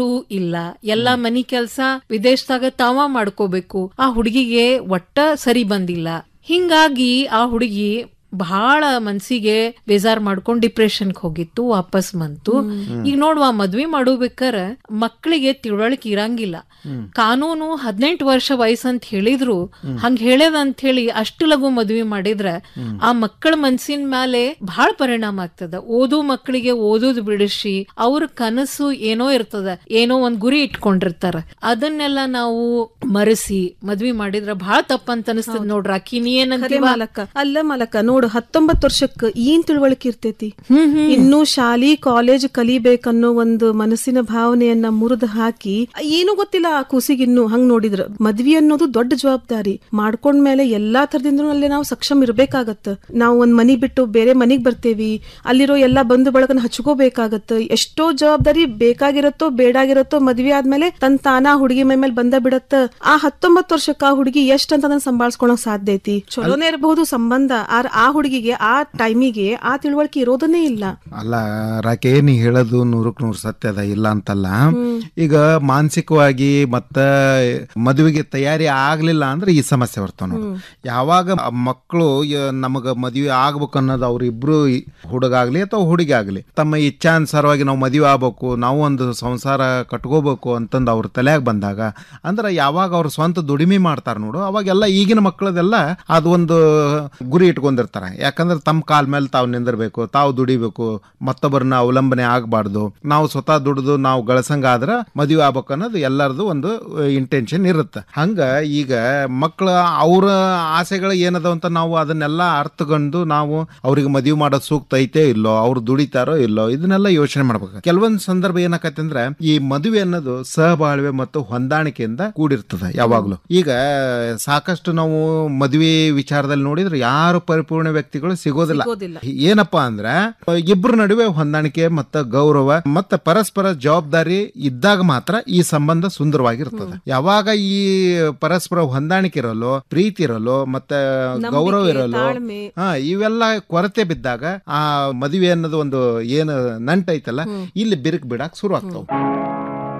ಇಲ್ಲ ಎಲ್ಲಾ ಮನಿ ಕೆಲ್ಸ ವಿದೇಶದಾಗ ತಾವ ಮಾಡ್ಕೋಬೇಕು ಆ ಹುಡುಗಿಗೆ ಒಟ್ಟ ಸರಿ ಬಂದಿಲ್ಲ ಹಿಂಗಾಗಿ ಆ ಹುಡುಗಿ ಬಹಳ ಮನ್ಸಿಗೆ ಬೇಜಾರ್ ಮಾಡ್ಕೊಂಡ್ ಡಿಪ್ರೆಷನ್ಗೆ ಹೋಗಿತ್ತು ವಾಪಸ್ ಬಂತು ಈಗ ನೋಡುವ ಮದ್ವಿ ಮಾಡೋಬೇಕಾರ ಮಕ್ಕಳಿಗೆ ತಿಳುವಳಿಕೆ ಇರಂಗಿಲ್ಲ ಕಾನೂನು ಹದಿನೆಂಟು ವರ್ಷ ವಯಸ್ಸಂತ ಹೇಳಿದ್ರು ಹಂಗ ಹೇಳ್ಯದ ಅಂತ ಹೇಳಿ ಅಷ್ಟು ಲಘು ಮದ್ವಿ ಮಾಡಿದ್ರ ಆ ಮಕ್ಕಳ ಮನ್ಸಿನ ಮೇಲೆ ಬಹಳ ಪರಿಣಾಮ ಆಗ್ತದ ಓದು ಮಕ್ಕಳಿಗೆ ಓದೋದು ಬಿಡಿಸಿ ಅವ್ರ ಕನಸು ಏನೋ ಇರ್ತದ ಏನೋ ಒಂದ್ ಗುರಿ ಇಟ್ಕೊಂಡಿರ್ತಾರ ಅದನ್ನೆಲ್ಲ ನಾವು ಮರೆಸಿ ಮದ್ವಿ ಮಾಡಿದ್ರ ಬಹಳ ತಪ್ಪಂತ ಅನಿಸ್ತದ ನೋಡ್ರ ಅಕ್ಕಿ ನೀ ಖರೆ ಏನಂತೀವ ಮಾಲಕ ಅಲ್ಲ ಮಾಲಕ ನೋಡು ಹತ್ತೊಂಬತ್ ವರ್ಷಕ್ಕ ಏನ್ ತಿಳುವಳಿಕೆ ಇರ್ತೈತಿ ಇನ್ನು ಶಾಲಿ ಕಾಲೇಜ್ ಕಲಿಬೇಕನ್ನೋ ಒಂದು ಮನಸ್ಸಿನ ಭಾವನೆಯನ್ನ ಮುರಿದು ಹಾಕಿ ಏನೂ ಗೊತ್ತಿಲ್ಲ ಆ ಕೂಸಿಗಿನ್ನು ಹಂಗ್ ನೋಡಿದ್ರ ಮದ್ವಿ ಅನ್ನೋದು ದೊಡ್ಡ ಜವಾಬ್ದಾರಿ ಮಾಡ್ಕೊಂಡ್ಮೇಲೆ ಎಲ್ಲಾ ತರದಿಂದ ಅಲ್ಲಿ ನಾವು ಸಕ್ಷಮ್ ಇರ್ಬೇಕಾಗತ್ತ ನಾವು ಒಂದ್ ಮನಿ ಬಿಟ್ಟು ಬೇರೆ ಮನಿಗ್ ಬರ್ತೇವಿ ಅಲ್ಲಿರೋ ಎಲ್ಲಾ ಬಂಧು ಬಳಗನ ಹಚ್ಕೋಬೇಕಾಗತ್ತ ಎಷ್ಟೋ ಜವಾಬ್ದಾರಿ ಬೇಕಾಗಿರತ್ತೋ ಬೇಡಾಗಿರತ್ತೋ ಮದ್ವಿ ಆದ್ಮೇಲೆ ತನ್ ತಾನ ಹುಡುಗಿ ಮೈ ಮೇಲೆ ಬಂದ ಬಿಡತ್ತ ಆ ಹತ್ತೊಂಬತ್ತು ವರ್ಷಕ್ಕ ಆ ಹುಡುಗಿ ಎಷ್ಟ್ ಅಂತ ಅದನ್ನ ಸಂಭಾಳ್ಸ್ಕೊಳಕ್ ಸಾಧ್ಯ ಐತಿ ಚಲೋನೇ ಇರಬಹುದು ಸಂಬಂಧ ಆರ್ ಆ ಹುಡುಗಿಗೆ ಆ ಟೈಮಿಗೆ ಆ ತಿಳುವಳಿಕೆ ಇರೋದನ್ನೇ ಇಲ್ಲ ಅಲ್ಲ ರಾಕೆ ನೀ ಹೇಳೋದು ನೂರಕ್ ನೂರು ಸತ್ಯ ಅದ ಇಲ್ಲ ಅಂತಲ್ಲ ಈಗ ಮಾನಸಿಕವಾಗಿ ಮತ್ತ ಮದುವೆಗೆ ತಯಾರಿ ಆಗ್ಲಿಲ್ಲ ಅಂದ್ರೆ ಈ ಸಮಸ್ಯೆ ಬರ್ತಾವ ನೋಡು ಯಾವಾಗ ಮಕ್ಕಳು ನಮಗ ಮದುವೆ ಆಗ್ಬೇಕು ಅನ್ನೋದು ಅವ್ರಿಬ್ರು ಈ- ಹುಡುಗಾಗ್ಲಿ ಅಥವಾ ಹುಡುಗಿ ಆಗ್ಲಿ ತಮ್ಮ ಇಚ್ಛಾನುಸಾರವಾಗಿ ನಾವು ಮದುವೆ ಆಗ್ಬೇಕು ನಾವು ಒಂದು ಸಂಸಾರ ಕಟ್ಕೋಬೇಕು ಅಂತಂದು ಅವ್ರ ತಲೆಯಾಗ ಬಂದಾಗ ಅಂದ್ರೆ ಯಾವಾಗ ಅವ್ರ ಸ್ವಂತ ದುಡಿಮೆ ಮಾಡ್ತಾರ ನೋಡು ಅವಾಗೆಲ್ಲ ಈಗಿನ ಮಕ್ಕಳದೆಲ್ಲ ಅದು ಒಂದು ಗುರಿ ಇಟ್ಕೊಂಡಿರ್ತಾರೆ ಯಾಕಂದ್ರೆ ತಮ್ಮ ಕಾಲ ಮೇಲೆ ತಾವು ನಿಂದಿರ್ಬೇಕು ತಾವು ದುಡಿಬೇಕು ಮತ್ತೊಬ್ಬರನ್ನ ಅವಲಂಬನೆ ಆಗಬಾರ್ದು ನಾವು ಸ್ವತಃ ದುಡಿದು ನಾವು ಗಳಸಂಗ ಆದ್ರೆ ಮದುವೆ ಆಗ್ಬೇಕು ಅನ್ನೋದು ಎಲ್ಲರದು ಒಂದು ಇಂಟೆನ್ಷನ್ ಇರುತ್ತೆ ಹಂಗ ಈಗ ಮಕ್ಕಳ ಅವ್ರ ಆಸೆಗಳು ಏನದ ಅಂತ ನಾವು ಅದನ್ನೆಲ್ಲ ಅರ್ಥಗೊಂಡು ನಾವು ಅವ್ರಿಗೆ ಮದುವೆ ಮಾಡೋದು ಸೂಕ್ತ ಐತೆ ಇಲ್ಲೋ ಅವ್ರು ದುಡಿತಾರೋ ಇಲ್ಲೋ ಇದನ್ನೆಲ್ಲ ಯೋಚನೆ ಮಾಡ್ಬೇಕು ಕೆಲವೊಂದು ಸಂದರ್ಭ ಏನಾಕತ್ತೆ ಅಂದ್ರೆ ಈ ಮದುವೆ ಅನ್ನೋದು ಸಹಬಾಳ್ವೆ ಮತ್ತು ಹೊಂದಾಣಿಕೆಯಿಂದ ಕೂಡಿರ್ತದೆ ಯಾವಾಗ್ಲೂ ಈಗ ಸಾಕಷ್ಟು ನಾವು ಮದುವೆ ವಿಚಾರದಲ್ಲಿ ನೋಡಿದ್ರೆ ಯಾರು ಪರಿಪೂರ್ಣ ವ್ಯಕ್ತಿಗಳು ಸಿಗೋದಿಲ್ಲ ಸಿಗೋದಿಲ್ಲ. ಏನಪ್ಪಾ ಅಂದ್ರೆ ಇಬ್ಬರ ನಡುವೆ ಹೊಂದಾಣಿಕೆ ಮತ್ತು ಗೌರವ ಮತ್ತೆ ಪರಸ್ಪರ ಜವಾಬ್ದಾರಿ ಇದ್ದಾಗ ಮಾತ್ರ ಈ ಸಂಬಂಧ ಸುಂದರವಾಗಿರ್ತದೆ ಯಾವಾಗ ಈ ಪರಸ್ಪರ ಹೊಂದಾಣಿಕೆ ಇರಲು ಪ್ರೀತಿ ಇರಲು ಮತ್ತೆ ಗೌರವ ಇರಲು ತಾಳ್ಮೆ. ಹಾ ಇವೆಲ್ಲ ಕೊರತೆ ಬಿದ್ದಾಗ ಆ ಮದುವೆ ಅನ್ನೋದು ಒಂದು ಏನು ನಂಟೈತಲ್ಲ ಇಲ್ಲಿ ಬಿರುಕು ಬಿಡಾಕ್ ಶುರು ಆಗ್ತಾವ